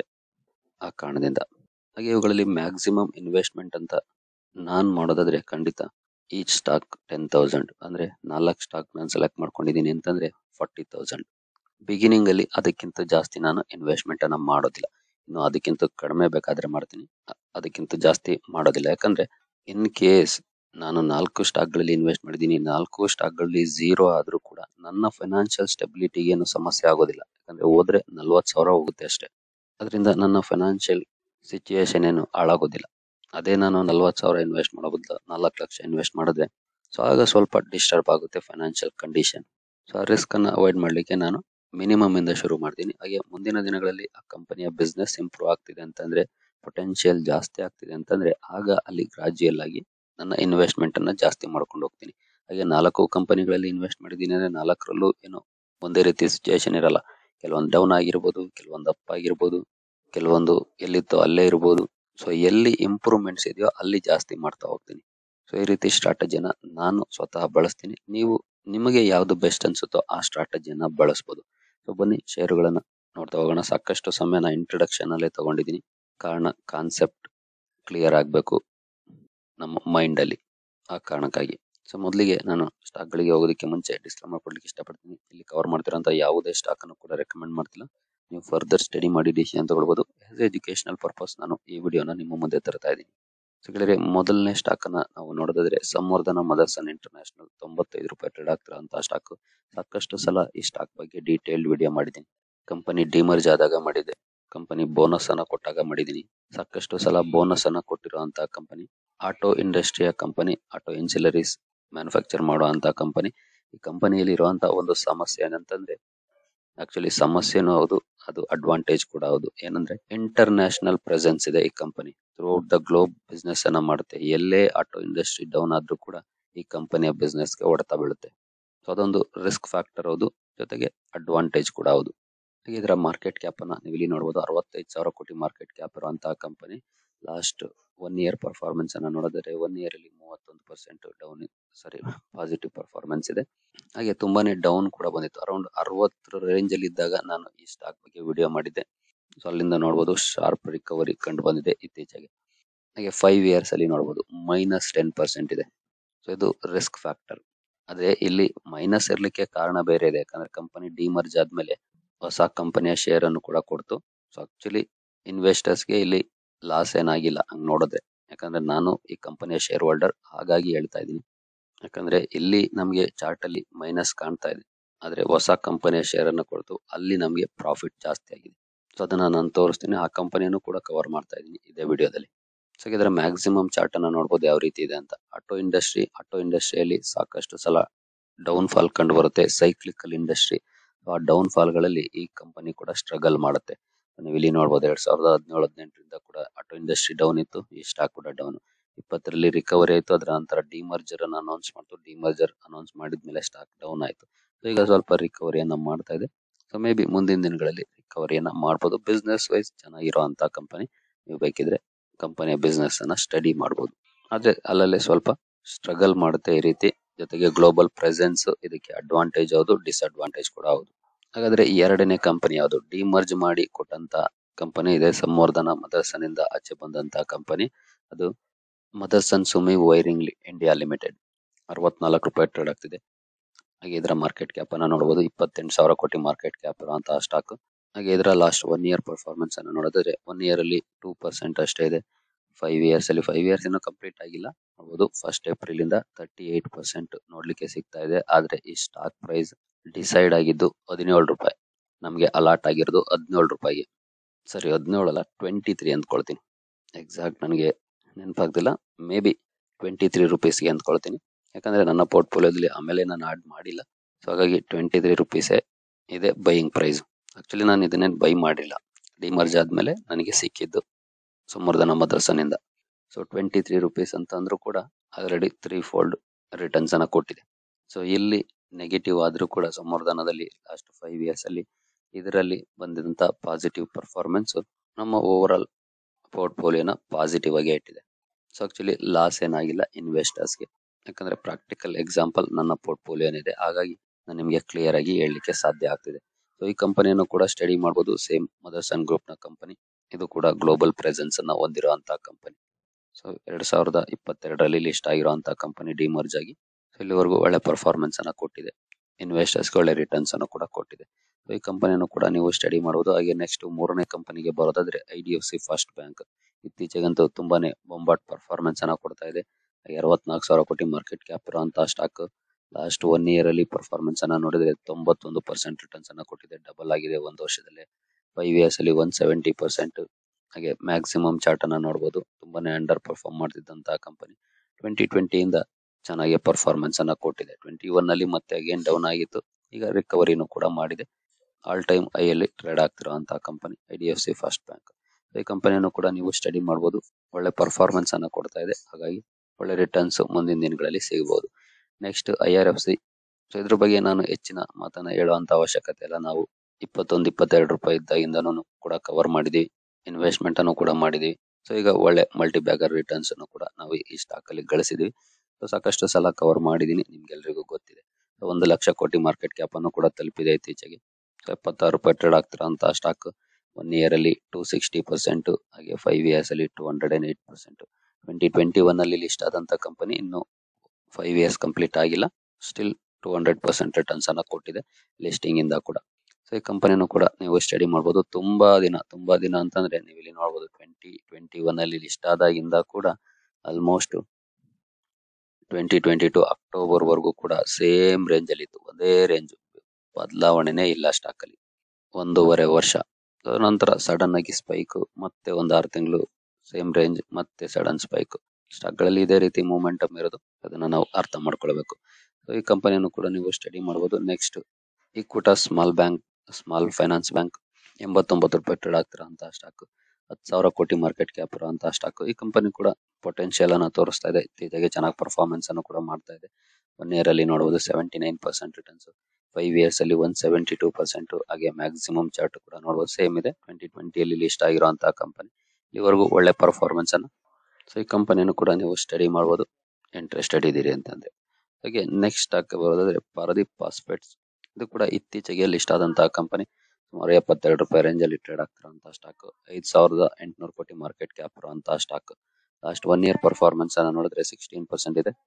ಆ ಕಾರಣದಿಂದ ಹಾಗೆ ಇವುಗಳಲ್ಲಿ ಮ್ಯಾಕ್ಸಿಮಮ್ ಇನ್ವೆಸ್ಟ್ಮೆಂಟ್ ಅಂತ ನಾನ್ ಮಾಡೋದಾದ್ರೆ ಖಂಡಿತ ಈಚ್ ಸ್ಟಾಕ್ ಟೆನ್ ತೌಸಂಡ್ ಅಂದ್ರೆ ನಾಲ್ಕು ಸ್ಟಾಕ್ ನಾನು ಸೆಲೆಕ್ಟ್ ಮಾಡ್ಕೊಂಡಿದ್ದೀನಿ ಅಂತಂದ್ರೆ ಫಾರ್ಟಿ ತೌಸಂಡ್ ಬಿಗಿನಿಂಗ್ ಅಲ್ಲಿ ಅದಕ್ಕಿಂತ ಜಾಸ್ತಿ ನಾನು ಇನ್ವೆಸ್ಟ್ಮೆಂಟ್ ಅನ್ನ ಮಾಡೋದಿಲ್ಲ ಇನ್ನು ಅದಕ್ಕಿಂತ ಕಡಿಮೆ ಬೇಕಾದ್ರೆ ಮಾಡ್ತೀನಿ ಅ- ಅದಕ್ಕಿಂತ ಜಾಸ್ತಿ ಮಾಡೋದಿಲ್ಲ ಯಾಕಂದ್ರೆ ಇನ್ ಕೇಸ್ ನಾನು ನಾಲ್ಕು ಸ್ಟಾಕ್ ಗಳಲ್ಲಿ ಇನ್ವೆಸ್ಟ್ ಮಾಡಿದ್ದೀನಿ ನಾಲ್ಕು ಸ್ಟಾಕ್ ಗಳಲ್ಲಿ ಝೀರೋ ಆದ್ರೂ ಕೂಡ ನನ್ನ ಫೈನಾನ್ಷಿಯಲ್ ಸ್ಟೆಬಿಲಿಟಿಗೆ ಏನು ಸಮಸ್ಯೆ ಆಗೋದಿಲ್ಲ ಯಾಕಂದ್ರೆ ಹೋದ್ರೆ ನಲ್ವತ್ ಸಾವಿರ ಹೋಗುತ್ತೆ ಅಷ್ಟೇ ಅದರಿಂದ ನನ್ನ ಫೈನಾನ್ಷಿಯಲ್ ಸಿಚುಯೇಷನ್ ಏನು ಹಾಳಾಗೋದಿಲ್ಲ ಅದೇ ನಾನು ನಲ್ವತ್ ಸಾವಿರ ಇನ್ವೆಸ್ಟ್ ಮಾಡೋ ಬದಲು ನಾಲ್ಕು ಲಕ್ಷ ಇನ್ವೆಸ್ಟ್ ಮಾಡಿದ್ರೆ ಸೊ ಆಗ ಸ್ವಲ್ಪ ಡಿಸ್ಟರ್ಬ್ ಆಗುತ್ತೆ ಫೈನಾನ್ಷಿಯಲ್ ಕಂಡೀಷನ್ ಸೊ ಆ ರಿಸ್ಕ್ ಅನ್ನ ಅವಾಯ್ಡ್ ಮಾಡ್ಲಿಕ್ಕೆ ನಾನು ಮಿನಿಮಮ್ ಇಂದ ಶುರು ಮಾಡ್ತೀನಿ ಹಾಗೆ ಮುಂದಿನ ದಿನಗಳಲ್ಲಿ ಆ ಕಂಪನಿಯ ಬಿಸ್ನೆಸ್ ಇಂಪ್ರೂವ್ ಆಗ್ತಿದೆ ಅಂತಂದ್ರೆ ಪೊಟೆನ್ಶಿಯಲ್ ಜಾಸ್ತಿ ಆಗ್ತಿದೆ ಅಂತಂದ್ರೆ ಆಗ ಅಲ್ಲಿ ಗ್ರಾಜುಯಲ್ ಆಗಿ ನನ್ನ ಇನ್ವೆಸ್ಟ್ಮೆಂಟ್ ಅನ್ನ ಜಾಸ್ತಿ ಮಾಡ್ಕೊಂಡು ಹೋಗ್ತೀನಿ ಹಾಗೆ ನಾಲ್ಕು ಕಂಪನಿಗಳಲ್ಲಿ ಇನ್ವೆಸ್ಟ್ ಮಾಡಿದ್ದೀನಿ ಅಂದ್ರೆ ನಾಲ್ಕರಲ್ಲೂ ಏನು ಒಂದೇ ರೀತಿ ಸಿಚುಯೇಷನ್ ಇರಲ್ಲ ಕೆಲವೊಂದು ಡೌನ್ ಆಗಿರ್ಬೋದು ಕೆಲವೊಂದು ಅಪ್ ಆಗಿರ್ಬೋದು ಕೆಲವೊಂದು ಎಲ್ಲಿತ್ತೋ ಅಲ್ಲೇ ಇರ್ಬೋದು ಸೊ ಎಲ್ಲಿ ಇಂಪ್ರೂವ್ಮೆಂಟ್ಸ್ ಇದೆಯೋ ಅಲ್ಲಿ ಜಾಸ್ತಿ ಮಾಡ್ತಾ ಹೋಗ್ತೀನಿ ಸೊ ಈ ರೀತಿ ಸ್ಟ್ರಾಟಜಿನ ನಾನು ಸ್ವತಃ ಬಳಸ್ತೀನಿ ನೀವು ನಿಮಗೆ ಯಾವ್ದು ಬೆಸ್ಟ್ ಅನ್ಸುತ್ತೋ ಆ ಸ್ಟ್ರಾಟಜಿಯನ್ನ ಬಳಸ್ಬೋದು ಸೊ ಬನ್ನಿ ಷೇರುಗಳನ್ನ ನೋಡ್ತಾ ಹೋಗೋಣ ಸಾಕಷ್ಟು ಸಮಯ ನಾ ಇಂಟ್ರೊಡಕ್ಷನ್ ಅಲ್ಲೇ ತಗೊಂಡಿದ್ದೀನಿ ಕಾರಣ ಕಾನ್ಸೆಪ್ಟ್ ಕ್ಲಿಯರ್ ಆಗಬೇಕು ನಮ್ಮ ಮೈಂಡ್ ಅಲ್ಲಿ ಆ ಕಾರಣಕ್ಕಾಗಿ ಸೊ ಮೊದಲಿಗೆ ನಾನು ಸ್ಟಾಕ್ ಗಳಿಗೆ ಹೋಗೋದಕ್ಕೆ ಮುಂಚೆ ಡಿಸ್ಕ್ಲೇಮರ್ ಕೊಡ್ಲಿಕ್ಕೆ ಇಷ್ಟಪಡ್ತೀನಿ ಇಲ್ಲಿ ಕವರ್ ಮಾಡ್ತಿರೋಂಥ ಯಾವುದೇ ಸ್ಟಾಕ್ ಅನ್ನು ಕೂಡ ರೆಕಮೆಂಡ್ ಮಾಡ್ತಿಲ್ಲ ನೀವು ಫರ್ದರ್ ಸ್ಟಡಿ ಮಾಡಿ ಡಿಸಿಷನ್ ತಗೊಳ್ಬಹುದು ಆಸ್ ಎಜುಕೇಶನಲ್ ಪರ್ಪಸ್ ನಾನು ಈ ವಿಡಿಯೋನ ನಿಮ್ಮ ಮುಂದೆ ತರ್ತಾ ಇದ್ದೀನಿ ಸೊ ಗೆಳೆಯರೆ ಮೊದಲನೇ ಸ್ಟಾಕ್ ಅನ್ನ ನಾವು ನೋಡೋದಾದ್ರೆ ಸಂವರ್ಧನ ಮದರ್ಸನ್ ಇಂಟರ್ನ್ಯಾಷನಲ್ ತೊಂಬತ್ತೈದು ರೂಪಾಯಿ ಟ್ರೇಡ್ ಆಗ್ತಿರೋಂಥ ಸ್ಟಾಕ್ ಸಾಕಷ್ಟು ಸಲ ಈ ಸ್ಟಾಕ್ ಬಗ್ಗೆ ಡೀಟೇಲ್ಡ್ ವಿಡಿಯೋ ಮಾಡಿದ್ದೀನಿ ಕಂಪನಿ ಡಿಮರ್ಜ್ ಆದಾಗ ಮಾಡಿದೆ ಕಂಪನಿ ಬೋನಸ್ ಅನ್ನ ಕೊಟ್ಟಾಗ ಮಾಡಿದ್ದೀನಿ ಸಾಕಷ್ಟು ಸಲ ಬೋನಸ್ ಅನ್ನ ಕೊಟ್ಟಿರುವಂತಹ ಕಂಪನಿ ಆಟೋ ಇಂಡಸ್ಟ್ರಿಯ ಕಂಪನಿ ಆಟೋ ಇನ್ಸಿಲರೀಸ್ ಮ್ಯಾನುಫ್ಯಾಕ್ಚರ್ ಮಾಡುವಂತ ಕಂಪನಿ ಈ ಕಂಪನಿಯಲ್ಲಿ ಇರುವಂತಹ ಒಂದು ಸಮಸ್ಯೆ ಏನಂತಂದ್ರೆ ಆಕ್ಚುಲಿ ಸಮಸ್ಯೆನೂ ಹೌದು ಅದು ಅಡ್ವಾಂಟೇಜ್ ಕೂಡ ಹೌದು ಏನಂದ್ರೆ ಇಂಟರ್ ನ್ಯಾಷನಲ್ ಪ್ರೆಸೆನ್ಸ್ ಇದೆ ಈ company throughout the globe business ಅನ್ನ ಮಾಡುತ್ತೆ ಎಲ್ಲೇ ಆಟೋ ಇಂಡಸ್ಟ್ರಿ ಡೌನ್ ಆದ್ರೂ ಕೂಡ ಈ ಕಂಪನಿಯ ಬಿಸ್ನೆಸ್ ಗೆ ಹೊಡೆತ ಬೀಳುತ್ತೆ ಸೊ ಅದೊಂದು ರಿಸ್ಕ್ ಫ್ಯಾಕ್ಟರ್ ಹೌದು ಜೊತೆಗೆ ಅಡ್ವಾಂಟೇಜ್ ಕೂಡ ಹೌದು ಹಾಗೆ ಇದರ ಮಾರ್ಕೆಟ್ ಕ್ಯಾಪ್ ಅನ್ನ ನೀವು ಇಲ್ಲಿ ನೋಡಬಹುದು ಅರವತ್ತೈದು ಸಾವಿರ ಕೋಟಿ ಮಾರ್ಕೆಟ್ ಕ್ಯಾಪ್ ಇರುವಂತಹ company last one year performance ಅನ್ನ ನೋಡಿದರೆ ಒನ್ ಇಯರ್ ಅಲ್ಲಿ ಮೂವತ್ತೊಂದು percent down sorry positive performance ಇದೆ ಹಾಗೆ ತುಂಬಾನೇ ಡೌನ್ ಕೂಡ ಬಂದಿತ್ತು ಅರೌಂಡ್ ಅರವತ್ತರ ರೇಂಜ್ ಅಲ್ಲಿ ಇದ್ದಾಗ ನಾನು ಈ ಸ್ಟಾಕ್ ಬಗ್ಗೆ ವಿಡಿಯೋ ಮಾಡಿದ್ದೆ ಸೊ ಅಲ್ಲಿಂದ ನೋಡಬಹುದು ಶಾರ್ಪ್ ರಿಕವರಿ ಕಂಡು ಬಂದಿದೆ ಇತ್ತೀಚೆಗೆ ಹಾಗೆ ಫೈವ್ ಇಯರ್ಸ್ ಅಲ್ಲಿ ನೋಡಬಹುದು ಮೈನಸ್ ಟೆನ್ ಪರ್ಸೆಂಟ್ ಇದೆ ಸೊ ಇದು ರಿಸ್ಕ್ ಫ್ಯಾಕ್ಟರ್ ಅದೇ ಇಲ್ಲಿ ಮೈನಸ್ ಇರ್ಲಿಕ್ಕೆ ಕಾರಣ ಬೇರೆ ಇದೆ ಯಾಕಂದ್ರೆ ಕಂಪನಿ ಡಿಮರ್ಜ್ ಆದ್ಮೇಲೆ ಹೊಸ ಕಂಪನಿಯ ಶೇರ್ ಅನ್ನು ಕೂಡ ಕೊಡ್ತು ಸೊ ಆಕ್ಚುಲಿ ಇನ್ವೆಸ್ಟರ್ಸ್ಗೆ ಇಲ್ಲಿ ಲಾಸ್ ಏನಾಗಿಲ್ಲ ಹಂಗ್ ನೋಡಿದ್ರೆ ಯಾಕಂದ್ರೆ ನಾನು ಈ ಕಂಪನಿಯ ಶೇರ್ ಹೋಲ್ಡರ್ ಹಾಗಾಗಿ ಹೇಳ್ತಾ ಇದ್ದೀನಿ ಯಾಕಂದ್ರೆ ಇಲ್ಲಿ ನಮ್ಗೆ ಚಾರ್ಟ್ ಅಲ್ಲಿ ಮೈನಸ್ ಕಾಣ್ತಾ ಇದೆ ಆದ್ರೆ ಹೊಸ ಕಂಪನಿಯ ಶೇರ್ ಅನ್ನು ಕೊಡ್ತು ಅಲ್ಲಿ ನಮ್ಗೆ ಪ್ರಾಫಿಟ್ ಜಾಸ್ತಿ ಆಗಿದೆ ಸೊ ಅದನ್ನ ನಾನು ತೋರಿಸ್ತೀನಿ ಆ ಕಂಪನಿಯನ್ನು ಕೂಡ ಕವರ್ ಮಾಡ್ತಾ ಇದ್ದೀನಿ ಇದೇ ವಿಡಿಯೋದಲ್ಲಿ ಸೊ ಇದರ ಮ್ಯಾಕ್ಸಿಮಮ್ ಚಾರ್ಟ್ ಅನ್ನ ನೋಡಬಹುದು ಯಾವ ರೀತಿ ಇದೆ ಅಂತ ಆಟೋ ಇಂಡಸ್ಟ್ರಿ ಆಟೋ ಇಂಡಸ್ಟ್ರಿಯಲ್ಲಿ ಸಾಕಷ್ಟು ಸಲ ಡೌನ್ ಫಾಲ್ ಕಂಡು ಬರುತ್ತೆ ಸೈಕ್ಲಿಕಲ್ ಇಂಡಸ್ಟ್ರಿ ಆ ಡೌನ್ ಫಾಲ್ ಗಳಲ್ಲಿ ಈ ಕಂಪನಿ ಕೂಡ ಸ್ಟ್ರಗಲ್ ಮಾಡುತ್ತೆ ನೀವು ಇಲ್ಲಿ ನೋಡಬಹುದು ಎರಡ್ ಸಾವಿರದ ಹದಿನೇಳು ಹದಿನೆಂಟರಿಂದ ಕೂಡ ಆಟೋ ಇಂಡಸ್ಟ್ರಿ ಡೌನ್ ಇತ್ತು ಈ ಸ್ಟಾಕ್ ಕೂಡ ಡೌನ್ ಇಪ್ಪತ್ತರಲ್ಲಿ ರಿಕವರಿ ಆಯ್ತು ಅದರ ನಂತರ ಡಿಮರ್ಜರ್ ಅನ್ನು ಅನೌನ್ಸ್ ಮಾಡ್ತು ಡಿಮರ್ಜರ್ ಅನೌನ್ಸ್ ಮಾಡಿದ್ಮೇಲೆ ಸ್ಟಾಕ್ ಡೌನ್ ಆಯ್ತು ಸೊ ಈಗ ಸ್ವಲ್ಪ ರಿಕವರಿಯನ್ನ ಮಾಡ್ತಾ ಇದೆ ಸೊ ಮೇ ಬಿ ಮುಂದಿನ ದಿನಗಳಲ್ಲಿ ರಿಕವರಿಯನ್ನ ಮಾಡ್ಬೋದು ಬಿಸ್ನೆಸ್ ವೈಸ್ ಚೆನ್ನಾಗಿರುವಂತ ಕಂಪನಿ ನೀವು ಬೇಕಿದ್ರೆ ಕಂಪನಿಯ ಬಿಸ್ನೆಸ್ ಅನ್ನ ಸ್ಟಡಿ ಮಾಡ್ಬೋದು ಆದ್ರೆ ಅಲ್ಲಲ್ಲೇ ಸ್ವಲ್ಪ ಸ್ಟ್ರಗಲ್ ಮಾಡುತ್ತೆ ಈ ರೀತಿ ಜೊತೆಗೆ ಗ್ಲೋಬಲ್ ಪ್ರೆಸೆನ್ಸ್ ಇದಕ್ಕೆ ಅಡ್ವಾಂಟೇಜ್ ಹೌದು ಡಿಸ್ಅಡ್ವಾಂಟೇಜ್ ಕೂಡ ಹೌದು ಹಾಗಾದ್ರೆ ಎರಡನೇ ಕಂಪನಿ ಯಾವುದು ಡಿಮರ್ಜ್ ಮಾಡಿ ಕೊಟ್ಟಂತ ಕಂಪನಿ ಇದೆ ಸಂವರ್ಧನ ಮದರ್ಸನ್ ಇಂದ ಆಚೆ ಬಂದಂತ ಕಂಪನಿ ಅದು Motherson Sumi Wiring India Limited ಅರವತ್ನಾಲ್ಕು ರೂಪಾಯಿ ಟ್ರೇಡ್ ಆಗ್ತಿದೆ ಹಾಗೆ ಇದರ ಮಾರ್ಕೆಟ್ ಕ್ಯಾಪ್ ಅನ್ನ ನೋಡಬಹುದು ಇಪ್ಪತ್ತೆಂಟು ಸಾವಿರ ಕೋಟಿ ಮಾರ್ಕೆಟ್ ಕ್ಯಾಪ್ ಇರುವಂತಹ ಸ್ಟಾಕ್ ಹಾಗೆ ಇದರ ಲಾಸ್ಟ್ ಒನ್ ಇಯರ್ ಪರ್ಫಾರ್ಮೆನ್ಸ್ ಅನ್ನು ನೋಡಿದ್ರೆ ಒನ್ ಇಯರ್ ಅಲ್ಲಿ ಟೂ ಪರ್ಸೆಂಟ್ ಅಷ್ಟೇ ಇದೆ ಫೈವ್ ಇಯರ್ಸ್ ಅಲ್ಲಿ ಫೈವ್ ಇಯರ್ಸ್ ಇನ್ನೂ ಕಂಪ್ಲೀಟ್ ಆಗಿಲ್ಲ ನೋಡಬಹುದು ಫಸ್ಟ್ ಏಪ್ರಿಲ್ ಇಂದ ತರ್ಟಿ ಏಟ್ ಪರ್ಸೆಂಟ್ ನೋಡ್ಲಿಕ್ಕೆ ಸಿಗ್ತಾ ಇದೆ ಆದ್ರೆ ಈ ಸ್ಟಾಕ್ ಪ್ರೈಸ್ ಡಿಸೈಡ್ ಆಗಿದ್ದು ಹದಿನೇಳು ರೂಪಾಯಿ ನಮಗೆ ಅಲಾಟ್ ಆಗಿರೋದು ಹದಿನೇಳು ರೂಪಾಯಿಗೆ ಸರಿ ಹದಿನೇಳು ಅಲ್ಲ ಟ್ವೆಂಟಿ ತ್ರೀ ಅಂದ್ಕೊಳ್ತೀನಿ ಎಕ್ಸಾಕ್ಟ್ ನನಗೆ ನೆನಪಾಗ್ತಿಲ್ಲ ಮೇ ಬಿ ಟ್ವೆಂಟಿ ತ್ರೀ ರುಪೀಸ್ಗೆ ಅಂದ್ಕೊಳ್ತೀನಿ ಯಾಕಂದ್ರೆ ನನ್ನ ಪೋರ್ಟ್ಫೋಲಿಯೋದಲ್ಲಿ ಆಮೇಲೆ ನಾನು ಆಡ್ ಮಾಡಿಲ್ಲ ಸೊ ಹಾಗಾಗಿ ಟ್ವೆಂಟಿ ತ್ರೀ ರುಪೀಸೇ ಇದೆ ಬೈಯಿಂಗ್ ಪ್ರೈಸ್ ಆಕ್ಚುಲಿ ನಾನು ಇದನ್ನೇನು ಬೈ ಮಾಡಿಲ್ಲ ಡಿಮರ್ಜ್ ಆದ್ಮೇಲೆ ನನಗೆ ಸಿಕ್ಕಿದ್ದು ಸುಮರ್ಧನ ಮದ್ರಸನ್ ಇಂದ ಸೊ ಟ್ವೆಂಟಿ ತ್ರೀ ರುಪೀಸ್ ಅಂತ ಅಂದ್ರೂ ಕೂಡ ಆಲ್ರೆಡಿ ತ್ರೀ ಫೋಲ್ಡ್ ರಿಟರ್ನ್ಸ್ ಅನ್ನ ಕೊಟ್ಟಿದೆ ಸೊ ಇಲ್ಲಿ ನೆಗೆಟಿವ್ ಆದ್ರೂ ಕೂಡ ಸಂವರ್ಧನದಲ್ಲಿ ಲಾಸ್ಟ್ ಫೈವ್ ಇಯರ್ಸ್ ಅಲ್ಲಿ ಇದರಲ್ಲಿ ಬಂದಿದಂತ ಪಾಸಿಟಿವ್ ಪರ್ಫಾರ್ಮೆನ್ಸ್ ನಮ್ಮ ಓವರ್ ಆಲ್ ಪೋರ್ಟ್ಫೋಲಿಯೋನ ಪಾಸಿಟಿವ್ ಆಗಿ ಇಟ್ಟಿದೆ ಸೊ ಆಕ್ಚುಲಿ ಲಾಸ್ ಏನಾಗಿಲ್ಲ ಇನ್ವೆಸ್ಟರ್ಸ್ಗೆ ಯಾಕಂದ್ರೆ ಪ್ರಾಕ್ಟಿಕಲ್ ಎಕ್ಸಾಂಪಲ್ ನನ್ನ ಪೋರ್ಟ್ಫೋಲಿಯೋ ಇದೆ ಹಾಗಾಗಿ ನಾನು ನಿಮಗೆ ಕ್ಲಿಯರ್ ಆಗಿ ಹೇಳಲಿಕ್ಕೆ ಸಾಧ್ಯ ಆಗ್ತಿದೆ ಸೊ ಈ ಕಂಪನಿಯನ್ನು ಕೂಡ ಸ್ಟಡಿ ಮಾಡಬಹುದು ಸೇಮ್ ಮದರ್ಸನ್ ಗ್ರೂಪ್ ನ ಕಂಪನಿ ಇದು ಕೂಡ ಗ್ಲೋಬಲ್ ಪ್ರೆಸೆನ್ಸ್ ಅನ್ನ ಹೊಂದಿರುವಂತಹ ಕಂಪನಿ ಸೊ ಎರಡ್ ಸಾವಿರದ ಇಪ್ಪತ್ತೆರಡರಲ್ಲಿ ಲಿಸ್ಟ್ ಆಗಿರುವಂತಹ ಕಂಪನಿ ಡಿಮರ್ಜ್ ಆಗಿ ಸೊ ಇಲ್ಲಿವರೆಗೂ ಒಳ್ಳೆ ಪರ್ಫಾರ್ಮೆನ್ಸ್ ಅನ್ನ ಕೊಟ್ಟಿದೆ ಇನ್ವೆಸ್ಟರ್ಸ್ ಒಳ್ಳೆ ರಿಟರ್ನ್ಸ್ ಅನ್ನು ಕೂಡ ಕೊಟ್ಟಿದೆ ಸೊ ಈ ಕಂಪನಿಯನ್ನು ಕೂಡ ನೀವು ಸ್ಟಡಿ ಮಾಡಬಹುದು ಹಾಗೆ ನೆಕ್ಸ್ಟ್ ಮೂರನೇ ಕಂಪನಿಗೆ ಬರೋದಾದ್ರೆ I D F C first bank ಇತ್ತೀಚೆಗಂತೂ ತುಂಬಾನೇ ಬೊಂಬಾಟ್ ಪರ್ಫಾರ್ಮೆನ್ಸ್ ಅನ್ನ ಕೊಡ್ತಾ ಇದೆ ಅರವತ್ನಾಲ್ಕು ಸಾವಿರ ಕೋಟಿ ಮಾರ್ಕೆಟ್ ಕ್ಯಾಪ್ ಇರುವಂತಹ ಸ್ಟಾಕ್ ಲಾಸ್ಟ್ ಒನ್ ಇಯರ್ ಅಲ್ಲಿ ಪರ್ಫಾರ್ಮೆನ್ಸ್ ಅನ್ನ ನೋಡಿದ್ರೆ ತೊಂಬತ್ತೊಂದು ಪರ್ಸೆಂಟ್ ರಿಟರ್ನ್ಸ್ ಅನ್ನ ಕೊಟ್ಟಿದೆ ಡಬಲ್ ಆಗಿದೆ ಒಂದು ವರ್ಷದಲ್ಲಿ ಫೈವ್ ಇಯರ್ಸ್ ಅಲ್ಲಿ ಒನ್ ಸೆವೆಂಟಿ ಪರ್ಸೆಂಟ್ ಹಾಗೆ ಮ್ಯಾಕ್ಸಿಮಮ್ ಚಾರ್ಟ್ ಅನ್ನ ನೋಡಬಹುದು ತುಂಬಾನೇ ಅಂಡರ್ ಪರ್ಫಾರ್ಮ್ ಮಾಡ್ತಿದ್ದಂತಹ ಕಂಪನಿ ಟ್ವೆಂಟಿ ಟ್ವೆಂಟಿಯಿಂದ ಚೆನ್ನಾಗಿ ಪರ್ಫಾರ್ಮೆನ್ಸ್ ಅನ್ನ ಕೊಟ್ಟಿದೆ ಟ್ವೆಂಟಿ ಒನ್ ಅಲ್ಲಿ ಮತ್ತೆ ಅಗೇನ್ ಡೌನ್ ಆಗಿತ್ತು ಈಗ ರಿಕವರಿನೂ ಕೂಡ ಮಾಡಿದೆ ಆಲ್ ಟೈಮ್ ಐ ಅಲ್ಲಿ ಟ್ರೇಡ್ ಆಗ್ತಿರುವಂತಹ company I D F C first bank ಈ ಕಂಪನಿಯನ್ನು ಕೂಡ ನೀವು ಸ್ಟಡಿ ಮಾಡಬಹುದು ಒಳ್ಳೆ ಪರ್ಫಾರ್ಮೆನ್ಸ್ ಅನ್ನ ಕೊಡ್ತಾ ಇದೆ ಹಾಗಾಗಿ ಒಳ್ಳೆ ರಿಟರ್ನ್ಸ್ ಮುಂದಿನ ದಿನಗಳಲ್ಲಿ ಸಿಗಬಹುದು next I R F C so ಇದ್ರ ಬಗ್ಗೆ ನಾನು ಹೆಚ್ಚಿನ ಮಾತನ್ನ ಹೇಳುವಂತ ಅವಶ್ಯಕತೆ ಇಲ್ಲ ನಾವು ಇಪ್ಪತ್ತೊಂದು ಇಪ್ಪತ್ತೆರಡು ರೂಪಾಯಿ ಇದ್ದಾಗಿಂದನೂ ಕೂಡ ಕವರ್ ಮಾಡಿದೀವಿ ಇನ್ವೆಸ್ಟ್ಮೆಂಟ್ ಅನ್ನು ಕೂಡ ಮಾಡಿದೀವಿ ಸೊ ಈಗ ಒಳ್ಳೆ ಮಲ್ಟಿ ಬ್ಯಾಗರ್ ರಿಟರ್ನ್ಸ್ ಅನ್ನು ಕೂಡ ನಾವು ಈ ಸ್ಟಾಕ್ ಅಲ್ಲಿ ಗಳಿಸಿದ್ವಿ ಸೊ ಸಾಕಷ್ಟು ಸಲ ಕವರ್ ಮಾಡಿದೀನಿ ನಿಮ್ಗೆಲ್ರಿಗೂ ಗೊತ್ತಿದೆ ಸೊ ಒಂದು ಲಕ್ಷ ಕೋಟಿ ಮಾರ್ಕೆಟ್ ಕ್ಯಾಪ್ ಅನ್ನು ಕೂಡ ತಲುಪಿದೆ ಇತ್ತೀಚೆಗೆ ಸೊ ಎಪ್ಪತ್ತಾರು ರೂಪಾಯಿ ಟ್ರೇಡ್ ಆಗ್ತಿರೋಂತಹ ಸ್ಟಾಕ್ ಒನ್ ಇಯರ್ ಅಲ್ಲಿ ಟೂ ಸಿಕ್ಸ್ಟಿ ಪರ್ಸೆಂಟ್ ಹಾಗೆ ಫೈವ್ ಇಯರ್ಸ್ ಅಲ್ಲಿ two hundred and eight percent twenty twenty one ಅಲ್ಲಿ ಲಿಸ್ಟ್ ಆದಂತ ಕಂಪನಿ ಇನ್ನು ಫೈವ್ ಇಯರ್ಸ್ ಕಂಪ್ಲೀಟ್ ಆಗಿಲ್ಲ still two hundred percent returns ಅನ್ನ ಕೊಟ್ಟಿದೆ ಲಿಸ್ಟಿಂಗ್ ಇಂದ ಕೂಡ ಸೊ ಈ ಕಂಪನಿನೂ ಕೂಡ ನೀವು ಸ್ಟಡಿ ಮಾಡ್ಬೋದು ತುಂಬಾ ದಿನ ತುಂಬಾ ದಿನ ಅಂತಂದ್ರೆ ನೀವು ಇಲ್ಲಿ ನೋಡ್ಬೋದು ಟ್ವೆಂಟಿ ಟ್ವೆಂಟಿ ಒನ್ ಅಲ್ಲಿ ಲಿಸ್ಟ್ ಆದಾಗಿಂದ ಕೂಡ almost twenty twenty two October ವರೆಗೂ ಕೂಡ ಸೇಮ್ ರೇಂಜ್ ಅಲ್ಲಿ ಇತ್ತು ಒಂದೇ ರೇಂಜ್ ಬದಲಾವಣೆನೇ ಇಲ್ಲ ಸ್ಟಾಕ್ ಅಲ್ಲಿ ಒಂದೂವರೆ ವರ್ಷ ಸೊ ನಂತರ ಸಡನ್ ಆಗಿ ಸ್ಪೈಕ್ ಮತ್ತೆ ಒಂದ್ ಆರು ತಿಂಗಳು ಸೇಮ್ ರೇಂಜ್ ಮತ್ತೆ ಸಡನ್ ಸ್ಪೈಕ್ ಸ್ಟಾಕ್ ಗಳಲ್ಲಿ ಇದೇ ರೀತಿ ಮೂಮೆಂಟಮ್ ಇರೋದು ಅದನ್ನ ನಾವು ಅರ್ಥ ಮಾಡ್ಕೊಳ್ಬೇಕು ಸೊ ಈ ಕಂಪನಿಯನ್ನು ಕೂಡ ನೀವು ಸ್ಟಡಿ ಮಾಡಬಹುದು next Equitas small bank small finance bank ಎಂಬತ್ತೊಂಬತ್ತು ರೂಪಾಯಿ ಟ್ರೇಡ್ ಆಗ್ತಿರೋಂತಹ ಸ್ಟಾಕ್ ಹತ್ತು ಸಾವಿರ ಕೋಟಿ ಮಾರ್ಕೆಟ್ ಕ್ಯಾಪ್ ಇರುವಂತಹ ಸ್ಟಾಕ್ ಈ ಕಂಪನಿ ಕೂಡ ಪೊಟೆನ್ಶಿಯಲ್ ಅನ್ನ ತೋರಿಸ್ತಾ ಇದೆ ಇತ್ತೀಚೆಗೆ ಚೆನ್ನಾಗಿ ಪರ್ಫಾರ್ಮೆನ್ಸ್ ಅನ್ನು ಕೂಡ ಮಾಡ್ತಾ ಇದೆ ಒನ್ ಇಯರ್ ಅಲ್ಲಿ ನೋಡಬಹುದು seventy nine percent returns five years ಅಲ್ಲಿ ಒನ್ ಸೆವೆಂಟಿ ಟೂ ಪರ್ಸೆಂಟ್ ಹಾಗೆ ಮ್ಯಾಕ್ಸಿಮಮ್ ಚಾರ್ಟ್ ಕೂಡ ನೋಡಬಹುದು ಸೇಮ್ ಇದೆ ಟ್ವೆಂಟಿ ಟ್ವೆಂಟಿ ಅಲ್ಲಿ ಲಿಸ್ಟ್ ಆಗಿರುವಂತಹ ಕಂಪನಿ ಇಲ್ಲಿವರೆಗೂ ಒಳ್ಳೆ ಪರ್ಫಾರ್ಮೆನ್ಸ್ ಅನ್ನು ಸೊ ಈ ಕಂಪನಿಯನ್ನು ಕೂಡ ನೀವು ಸ್ಟಡಿ ಮಾಡಬಹುದು ಇಂಟ್ರೆಸ್ಟೆಡ್ ಇದ್ದೀರಿ ಅಂತಂದ್ರೆ ಹಾಗೆ ನೆಕ್ಸ್ಟ್ ಸ್ಟಾಕ್ ಬರೋದಾದ್ರೆ ಪಾರದೀಪ್ ಫಾಸ್ಫೇಟ್ಸ್ ಇದು ಕೂಡ ಇತ್ತೀಚೆಗೆ ಲಿಸ್ಟ್ ಆದಂತಹ ಕಂಪನಿ ಸುಮಾರು ಎಪ್ಪತ್ತೆರಡು ರೂಪಾಯಿ ರೇಂಜ್ ಅಲ್ಲಿ ಟ್ರೇಡ್ ಆಗ್ತಿರುವಂತಹ ಸ್ಟಾಕ್ ಐದ್ ಸಾವಿರದ ಎಂಟುನೂರು ಕೋಟಿ ಮಾರ್ಕೆಟ್ ಕ್ಯಾಪ್ ಇರುವಂತಹ stock last one year performance ಅನ್ನ ನೋಡಿದ್ರೆ ಸಿಕ್ಸ್ಟೀನ್ ಪರ್ಸೆಂಟ್ ಇದೆ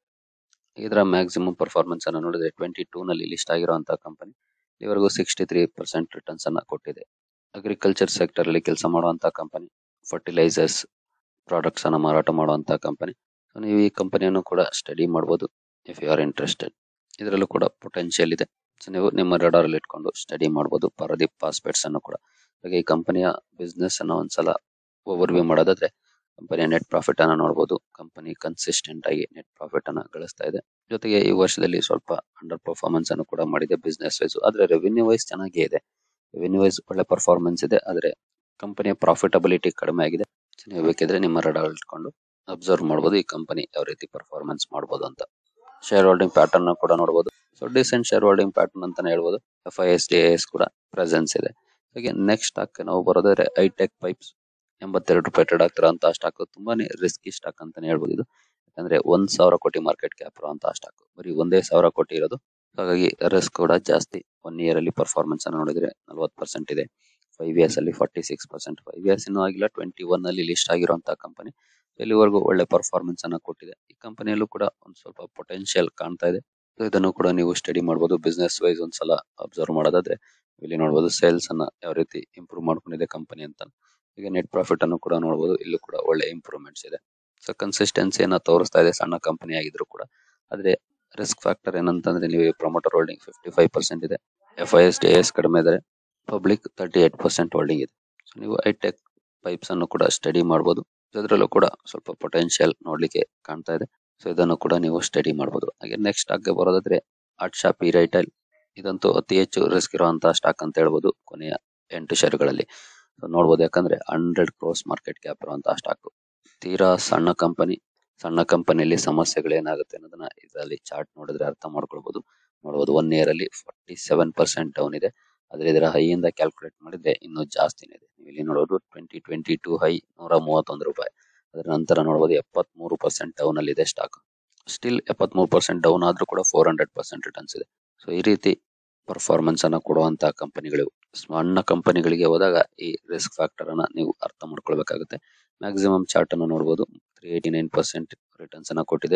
ಇದರ ಮ್ಯಾಕ್ಸಿಮಮ್ ಪರ್ಫಾರ್ಮೆನ್ಸ್ ಅನ್ನ ನೋಡಿದ್ರೆ ಟ್ವೆಂಟಿ ಟೂ ನಲ್ಲಿ ಲಿಸ್ಟ್ ಆಗಿರುವಂತಹ ಕಂಪನಿ ಇವರೆಗೂ ಸಿಕ್ಸ್ಟಿ ತ್ರೀ ಪರ್ಸೆಂಟ್ ರಿಟರ್ನ್ಸ್ ಅನ್ನ ಕೊಟ್ಟಿದೆ ಅಗ್ರಿಕಲ್ಚರ್ ಸೆಕ್ಟರ್ ಅಲ್ಲಿ ಕೆಲಸ ಮಾಡುವಂತಹ ಕಂಪನಿ ಫರ್ಟಿಲೈಸರ್ಸ್ ಪ್ರಾಡಕ್ಟ್ಸ್ ಅನ್ನ ಮಾರಾಟ ಮಾಡುವಂತಹ ಕಂಪನಿ ನೀವು ಈ ಕಂಪನಿಯನ್ನು ಕೂಡ ಸ್ಟಡಿ ಮಾಡಬಹುದು ಇಫ್ ಯು ಆರ್ ಇಂಟ್ರೆಸ್ಟೆಡ್ ಇದರಲ್ಲೂ ಕೂಡ ಪೊಟೆನ್ಶಿಯಲ್ ಇದೆ ಸೊ ನೀವು ನಿಮ್ಮ ರಡಾರ್ ಅಲ್ಲಿ ಇಟ್ಕೊಂಡು ಸ್ಟಡಿ ಮಾಡಬಹುದು ಪಾರದೀಪ್ ಫಾಸ್ಫೇಟ್ಸ್ ಅನ್ನು ಕೂಡ ಹಾಗೆ ಈ ಕಂಪನಿಯ ಬಿಸ್ನೆಸ್ ಅನ್ನ ಒಂದ್ಸಲ ಓವರ್ ವ್ಯೂ ಮಾಡೋದಾದ್ರೆ ಕಂಪನಿಯ ನೆಟ್ ಪ್ರಾಫಿಟ್ ಅನ್ನ ನೋಡಬಹುದು ಕಂಪನಿ ಕನ್ಸಿಸ್ಟೆಂಟ್ ಆಗಿ ನೆಟ್ ಪ್ರಾಫಿಟ್ ಅನ್ನ ಗಳಿಸ್ತಾ ಇದೆ ಜೊತೆಗೆ ಈ ವರ್ಷದಲ್ಲಿ ಸ್ವಲ್ಪ ಅಂಡರ್ ಪರ್ಫಾರ್ಮೆನ್ಸ್ ಅನ್ನು ಕೂಡ ಮಾಡಿದೆ ಬಿಸ್ನೆಸ್ ವೈಸ್ ಆದ್ರೆ ರೆವಿನ್ಯೂ ವೈಸ್ ಚೆನ್ನಾಗೇ ಇದೆ ರೆವಿನ್ಯೂ ವೈಸ್ ಒಳ್ಳೆ ಪರ್ಫಾರ್ಮೆನ್ಸ್ ಇದೆ ಆದ್ರೆ ಕಂಪನಿಯ ಪ್ರಾಫಿಟಬಿಲಿಟಿ ಕಡಿಮೆ ಆಗಿದೆ ಸೊ ನೀವು ಬೇಕಿದ್ರೆ ನಿಮ್ಮ ರಡಾರ್ ಇಟ್ಕೊಂಡು ಅಬ್ಸರ್ವ್ ಮಾಡಬಹುದು ಈ ಕಂಪನಿ ಯಾವ ರೀತಿ ಪರ್ಫಾರ್ಮೆನ್ಸ್ ಮಾಡಬಹುದು ಅಂತ ಶೇರ್ ಹೋಲ್ಡಿಂಗ್ ಪ್ಯಾಟರ್ನ್ ಕೂಡ ನೋಡಬಹುದು so decent share holding pattern ಅಂತಾನೆ ಹೇಳ್ಬೋದು F I S D S ಕೂಡ ಪ್ರೆಸೆನ್ಸ್ ಇದೆ ಹಾಗೆ ನೆಕ್ಸ್ಟ್ ಸ್ಟಾಕ್ ನಾವು ಬರೋದಾದ್ರೆ ಐಟೆಕ್ ಪೈಪ್ಸ್ ಎಂಬತ್ತೆರಡು ರೂಪಾಯಿ ಟ್ರೇಡ್ ಆಗ್ತಿರೋಂತಹ ಸ್ಟಾಕ್ ತುಂಬಾನೇ ರಿಸ್ಕಿ ಸ್ಟಾಕ್ ಅಂತಾನೆ ಹೇಳ್ಬೋದು ಇದು ಯಾಕಂದ್ರೆ ಒಂದ್ ಸಾವಿರ ಕೋಟಿ ಮಾರ್ಕೆಟ್ ಕ್ಯಾಪ್ ಇರುವಂತಹ ಸ್ಟಾಕ್ ಬರೀ ಒಂದೇ ಸಾವಿರ ಕೋಟಿ ಇರೋದು ಹಾಗಾಗಿ ರಿಸ್ಕ್ ಕೂಡ ಜಾಸ್ತಿ ಒನ್ ಇಯರ್ ಅಲ್ಲಿ ಪರ್ಫಾರ್ಮೆನ್ಸ್ ಅನ್ನು ನೋಡಿದ್ರೆ ನಲ್ವತ್ತು ಪರ್ಸೆಂಟ್ ಇದೆ ಫೈವ್ ಇಯರ್ಸ್ ಅಲ್ಲಿ forty six percent five years ಇನ್ನೂ ಆಗಿಲ್ಲ ಟ್ವೆಂಟಿ ಒನ್ ಅಲ್ಲಿ ಲಿಸ್ಟ್ ಆಗಿರುವಂತಹ ಕಂಪನಿ ಇಲ್ಲಿವರೆಗೂ ಒಳ್ಳೆ ಪರ್ಫಾರ್ಮೆನ್ಸ್ ಅನ್ನ ಕೊಟ್ಟಿದೆ ಈ ಕಂಪನಿಯಲ್ಲೂ ಕೂಡ ಒಂದ್ ಸ್ವಲ್ಪ ಪೊಟೆನ್ಶಿಯಲ್ ಕಾಣ್ತಾ ಇದೆ So ಇದನ್ನು ಕೂಡ ನೀವು ಸ್ಟಡಿ ಮಾಡಬಹುದು ಬಿಸ್ನೆಸ್ ವೈಸ್ ಒಂದ್ಸಲ ಅಬ್ಸರ್ವ್ ಮಾಡೋದಾದ್ರೆ ಇಲ್ಲಿ ನೋಡಬಹುದು ಸೇಲ್ಸ್ ಅನ್ನ ಯಾವ ರೀತಿ ಇಂಪ್ರೂವ್ ಮಾಡ್ಕೊಂಡಿದೆ ಕಂಪನಿ ಅಂತ ಈಗ ನೆಟ್ ಪ್ರಾಫಿಟ್ ಅನ್ನು ಕೂಡ ನೋಡಬಹುದು ಇಲ್ಲೂ ಕೂಡ ಒಳ್ಳೆ ಇಂಪ್ರೂವ್ಮೆಂಟ್ಸ್ ಇದೆ ಸೊ ಕನ್ಸಿಸ್ಟೆನ್ಸಿಯನ್ನ ತೋರಿಸ್ತಾ ಇದೆ ಸಣ್ಣ ಕಂಪನಿ ಆಗಿದ್ರು ಕೂಡ ಆದ್ರೆ ರಿಸ್ಕ್ ಫ್ಯಾಕ್ಟರ್ ಏನಂತಂದ್ರೆ ನೀವು promoter holding fifty five percent ಇದೆ F I S D S ಕಡಿಮೆ ಇದ್ದಾರೆ public thirty eight percent holding ಇದೆ ಸೊ ನೀವು ಐಟೆಕ್ ಪೈಪ್ಸ್ ಅನ್ನು ಕೂಡ ಸ್ಟಡಿ ಮಾಡಬಹುದು ಅದರಲ್ಲೂ ಕೂಡ ಸ್ವಲ್ಪ ಪೊಟೆನ್ಶಿಯಲ್ ನೋಡ್ಲಿಕ್ಕೆ ಕಾಣ್ತಾ ಇದೆ ಸೊ ಇದನ್ನು ಕೂಡ ನೀವು ಸ್ಟಡಿ ಮಾಡಬಹುದು ಹಾಗೆ ನೆಕ್ಸ್ಟ್ ಸ್ಟಾಕ್ ಬರೋದಾದ್ರೆ ಆರ್ಟ್ ಶಾಪ್ ಈ ರೈಟೈಲ್ ಇದಂತೂ ಅತಿ ಹೆಚ್ಚು ರಿಸ್ಕ್ ಇರುವಂತಹ ಸ್ಟಾಕ್ ಅಂತ ಹೇಳ್ಬೋದು ಕೊನೆಯ ಎಂಟು ಷೇರುಗಳಲ್ಲಿ ಸೊ ನೋಡ್ಬೋದು ಯಾಕಂದ್ರೆ ಹಂಡ್ರೆಡ್ ಕ್ರೋಸ್ ಮಾರ್ಕೆಟ್ ಕ್ಯಾಪ್ ಇರುವಂತಹ ಸ್ಟಾಕ್ ತೀರಾ ಸಣ್ಣ ಕಂಪನಿ ಸಣ್ಣ ಕಂಪನಿಯಲ್ಲಿ ಸಮಸ್ಯೆಗಳೇನಾಗುತ್ತೆ ಅನ್ನೋದನ್ನ ಇದರಲ್ಲಿ ಚಾರ್ಟ್ ನೋಡಿದ್ರೆ ಅರ್ಥ ಮಾಡ್ಕೊಳ್ಬಹುದು ನೋಡಬಹುದು ಒನ್ ಇಯರ್ ಅಲ್ಲಿ ಫಾರ್ಟಿ ಸೆವೆನ್ ಪರ್ಸೆಂಟ್ ಡೌನ್ ಇದೆ ಆದ್ರೆ ಇದರ ಹೈ ಇಂದ ಕ್ಯಾಲ್ಕುಲೇಟ್ ಮಾಡಿದ್ರೆ ಇನ್ನೂ ಜಾಸ್ತಿನೇ ಇದೆ ನೀವು ಇಲ್ಲಿ ನೋಡೋದು ಟ್ವೆಂಟಿ ಟ್ವೆಂಟಿ ಟೂ ಹೈ ನೂರ ಮೂವತ್ತೊಂದು ರೂಪಾಯಿ ಅದರ ನಂತರ ನೋಡಬಹುದು ಎಪ್ಪತ್ಮೂರು ಪರ್ಸೆಂಟ್ ಡೌನ್ ಅಲ್ಲಿ ಇದೆ ಸ್ಟಾಕ್ ಸ್ಟಿಲ್ ಎಪ್ಪತ್ಮೂರು ಪರ್ಸೆಂಟ್ ಡೌನ್ ಆದ್ರೂ ಕೂಡ ಫೋರ್ ಹಂಡ್ರೆಡ್ ಪರ್ಸೆಂಟ್ ರಿಟರ್ನ್ಸ್ ಇದೆ ಸೊ ಈ ರೀತಿ ಪರ್ಫಾರ್ಮೆನ್ಸ್ ಅನ್ನ ಕೊಡುವಂತಹ ಕಂಪನಿಗಳು ಸಣ್ಣ ಕಂಪನಿಗಳಿಗೆ ಹೋದಾಗ ಈ ರಿಸ್ಕ್ ಫ್ಯಾಕ್ಟರ್ ಅನ್ನ ನೀವು ಅರ್ಥ ಮಾಡ್ಕೊಳ್ಬೇಕಾಗುತ್ತೆ ಮ್ಯಾಕ್ಸಿಮಮ್ ಚಾರ್ಟ್ ಅನ್ನು ನೋಡಬಹುದು three eighty nine percent returns ಅನ್ನ ಕೊಟ್ಟಿದೆ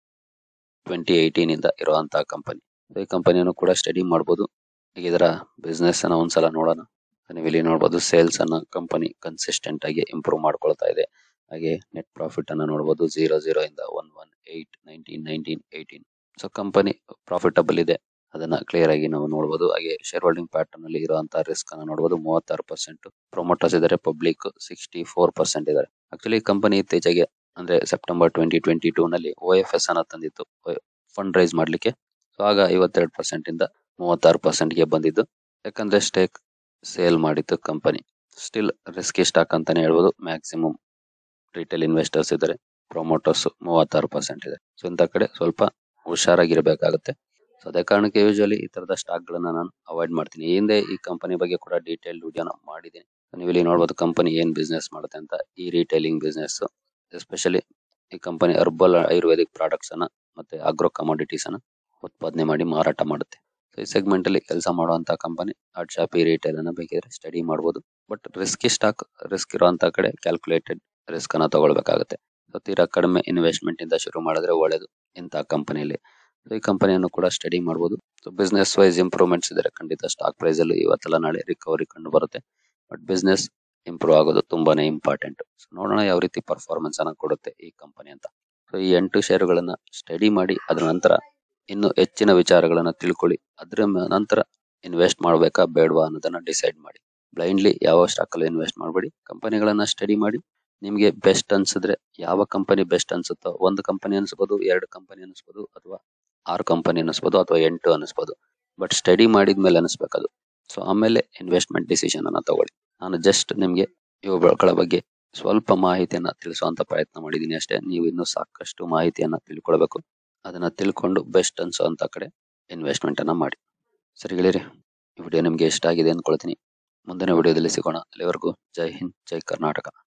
ಟ್ವೆಂಟಿ ಏಯ್ಟೀನ್ ಇಂದ ಇರುವಂತಹ ಕಂಪನಿ ಈ ಕಂಪನಿಯನ್ನು ಕೂಡ ಸ್ಟಡಿ ಮಾಡಬಹುದು ಈಗ ಇದರ ಬಿಸ್ನೆಸ್ ಅನ್ನ ಒಂದ್ಸಲ ನೋಡೋಣ ನೀವು ಇಲ್ಲಿ ನೋಡಬಹುದು ಸೇಲ್ಸ್ ಅನ್ನ ಕಂಪನಿ ಕನ್ಸಿಸ್ಟೆಂಟ್ ಆಗಿ ಇಂಪ್ರೂವ್ ಮಾಡ್ಕೊಳ್ತಾ ಇದೆ ಹಾಗೆ ನೆಟ್ ಪ್ರಾಫಿಟ್ ಅನ್ನ ನೋಡಬಹುದು ಜೀರೋ ಜೀರೋ ಇಂದ one one eight nineteen nineteen eighteen so company profitable ಇದೆ ಅದನ್ನ ಕ್ಲಿಯರ್ ಆಗಿ ನಾವು ನೋಡಬಹುದು ಹಾಗೆ ಶೇರ್ ಹೋಲ್ಡಿಂಗ್ ಪ್ಯಾಟರ್ನ್ ಅಲ್ಲಿ ಇರುವಂತಹ ರಿಸ್ಕ್ ಅನ್ನ ನೋಡಬಹುದು ಮೂವತ್ತಾರು ಪರ್ಸೆಂಟ್ ಪ್ರೊಮೋಟರ್ಸ್ ಇದಾರೆ ಪಬ್ಲಿಕ್ ಸಿಕ್ಸ್ಟಿ ಫೋರ್ ಪರ್ಸೆಂಟ್ ಇದಾರೆ ಆಕ್ಚುಲಿ ಕಂಪನಿ ಇತ್ತೀಚೆಗೆ ಅಂದ್ರೆ ಸೆಪ್ಟೆಂಬರ್ ಟ್ವೆಂಟಿ ಟ್ವೆಂಟಿ ಟೂ ನಲ್ಲಿ ಓ ಎಫ್ ಎಸ್ ಅನ್ನ ತಂದಿತ್ತು ಫಂಡ್ ರೈಸ್ ಮಾಡ್ಲಿಕ್ಕೆ ಸೊ ಆಗ ಐವತ್ತೆರಡು ಪರ್ಸೆಂಟ್ ಇಂದ ಮೂವತ್ತಾರು ಪರ್ಸೆಂಟ್ ಗೆ ಬಂದಿದ್ದು ಯಾಕಂದ್ರೆ ಸ್ಟೇಕ್ ಸೇಲ್ ಮಾಡಿತ್ತು ಕಂಪನಿ ಸ್ಟಿಲ್ ರಿಸ್ಕಿ ಸ್ಟಾಕ್ ಅಂತಾನೆ ಹೇಳ್ಬೋದು ಮ್ಯಾಕ್ಸಿಮಮ್ ರಿಟೇಲ್ ಇನ್ವೆಸ್ಟರ್ಸ್ ಇದ್ದಾರೆ ಪ್ರೊಮೋಟರ್ಸ್ ಮೂವತ್ತಾರು ಪರ್ಸೆಂಟ್ ಇದೆ ಸೊ ಇಂಥ ಕಡೆ ಸ್ವಲ್ಪ ಹುಷಾರಾಗಿರ್ಬೇಕಾಗುತ್ತೆ ಸೊ ಅದೇ ಕಾರಣಕ್ಕೆ ಯೂಶಲಿ ಈ ತರದ ಸ್ಟಾಕ್ ಗಳನ್ನ ನಾನು ಅವಾಯ್ಡ್ ಮಾಡ್ತೀನಿ ಈ ಹಿಂದೆ ಈ ಕಂಪನಿ ಬಗ್ಗೆ ಕೂಡ ಡೀಟೇಲ್ ವಿಡಿಯೋನ ಮಾಡಿದ್ದೀನಿ ನೀವು ಇಲ್ಲಿ ನೋಡಬಹುದು ಕಂಪನಿ ಏನ್ ಬಿಸ್ನೆಸ್ ಮಾಡುತ್ತೆ ಅಂತ ಈ ರಿಟೈಲಿಂಗ್ ಬಿಸ್ನೆಸ್ ಎಸ್ಪೆಷಲಿ ಈ ಕಂಪನಿ ಹರ್ಬಲ್ ಆಯುರ್ವೇದಿಕ್ ಪ್ರಾಡಕ್ಟ್ಸ್ ಅನ್ನ ಮತ್ತೆ ಆಗ್ರೋ ಕಮಾಡಿಟೀಸ್ ಅನ್ನ ಉತ್ಪಾದನೆ ಮಾಡಿ ಮಾರಾಟ ಮಾಡುತ್ತೆ ಸೊ ಈ ಸೆಗ್ಮೆಂಟ್ ಅಲ್ಲಿ ಕೆಲಸ ಮಾಡುವಂತ ಕಂಪನಿ ಆರ್ಟ್ ಶಾಪ್ ಈ ರಿಟೇಲ್ ಅನ್ನ ಬೇಕಿದ್ರೆ ಸ್ಟಡಿ ಮಾಡಬಹುದು ಬಟ್ ರಿಸ್ಕಿ ಸ್ಟಾಕ್ ರಿಸ್ಕ್ ಇರುವಂತ ಕಡೆ ಕ್ಯಾಲ್ಕುಲೇಟೆಡ್ ರಿಸ್ಕ್ ಅನ್ನ ತಗೊಳ್ಬೇಕಾಗುತ್ತೆ ಸೊ ತೀರಾ ಕಡಿಮೆ ಇನ್ವೆಸ್ಟ್ಮೆಂಟ್ ಇಂದ ಶುರು ಮಾಡಿದ್ರೆ ಒಳ್ಳೇದು ಇಂತಹ ಕಂಪನಿಯಲ್ಲಿ ಸೊ ಈ ಕಂಪನಿಯನ್ನು ಕೂಡ ಸ್ಟಡಿ ಮಾಡಬಹುದು ಸೊ ಬಿಸ್ನೆಸ್ ವೈಸ್ ಇಂಪ್ರೂವ್ಮೆಂಟ್ಸ್ ಇದ್ರೆ ಖಂಡಿತ ಸ್ಟಾಕ್ ಪ್ರೈಸ್ ಅಲ್ಲಿ ಇವತ್ತೆಲ್ಲ ನಾಳೆ ರಿಕವರಿ ಕಂಡು ಬರುತ್ತೆ ಬಟ್ ಬಿಸ್ನೆಸ್ ಇಂಪ್ರೂವ್ ಆಗೋದು ತುಂಬಾನೇ ಇಂಪಾರ್ಟೆಂಟ್ ಸೊ ನೋಡೋಣ ಯಾವ ರೀತಿ ಪರ್ಫಾರ್ಮೆನ್ಸ್ ಅನ್ನ ಕೊಡುತ್ತೆ ಈ ಕಂಪನಿ ಅಂತ ಸೊ ಈ ಎಂಟು ಷೇರುಗಳನ್ನ ಸ್ಟಡಿ ಮಾಡಿ ಅದರ ನಂತರ ಇನ್ನು ಹೆಚ್ಚಿನ ವಿಚಾರಗಳನ್ನ ತಿಳ್ಕೊಳ್ಳಿ ಅದ್ರ ಮ- ನಂತರ ಇನ್ವೆಸ್ಟ್ ಮಾಡಬೇಕಾ ಬೇಡವಾ ಅನ್ನೋದನ್ನ ಡಿಸೈಡ್ ಮಾಡಿ ಬ್ಲೈಂಡ್ಲಿ ಯಾವ ಸ್ಟಾಕ್ ಅಲ್ಲಿ ಇನ್ವೆಸ್ಟ್ ಮಾಡಬೇಡಿ ಕಂಪನಿಗಳನ್ನ ಸ್ಟಡಿ ಮಾಡಿ ನಿಮ್ಗೆ ಬೆಸ್ಟ್ ಅನ್ಸಿದ್ರೆ ಯಾವ ಕಂಪನಿ ಬೆಸ್ಟ್ ಅನ್ಸುತ್ತೋ ಒಂದು ಕಂಪನಿ ಅನ್ಸ್ಬೋದು ಎರಡು ಕಂಪನಿ ಅನ್ಸ್ಬೋದು ಅಥವಾ ಆರು ಕಂಪನಿ ಅನಿಸ್ಬೋದು ಅಥವಾ ಎಂಟು ಅನಿಸ್ಬೋದು ಬಟ್ ಸ್ಟಡಿ ಮಾಡಿದ್ಮೇಲೆ ಅನಿಸ್ಬೇಕದು ಸೊ ಆಮೇಲೆ ಇನ್ವೆಸ್ಟ್ಮೆಂಟ್ ಡಿಸಿಷನ್ ಅನ್ನ ತಗೊಳ್ಳಿ ನಾನು ಜಸ್ಟ್ ನಿಮ್ಗೆ ಇವುಗಳ ಬಗ್ಗೆ ಸ್ವಲ್ಪ ಮಾಹಿತಿಯನ್ನ ತಿಳಿಸುವಂತ ಪ್ರಯತ್ನ ಮಾಡಿದ್ದೀನಿ ಅಷ್ಟೇ ನೀವು ಇನ್ನೂ ಸಾಕಷ್ಟು ಮಾಹಿತಿಯನ್ನ ತಿಳ್ಕೊಳ್ಬೇಕು ಅದನ್ನ ತಿಳ್ಕೊಂಡು ಬೆಸ್ಟ್ ಅನ್ಸೋಂತ ಕಡೆ ಇನ್ವೆಸ್ಟ್ಮೆಂಟ್ ಅನ್ನ ಮಾಡಿ ಸರಿ ಗೆಳೆಯರಿ ಈ ವಿಡಿಯೋ ನಿಮ್ಗೆ ಇಷ್ಟ ಆಗಿದೆ ಅಂದ್ಕೊಳ್ತೀನಿ ಮುಂದಿನ ವಿಡಿಯೋದಲ್ಲಿ ಸಿಗೋಣ ಅಲ್ಲಿವರೆಗೂ ಜೈ ಹಿಂದ್ ಜೈ ಕರ್ನಾಟಕ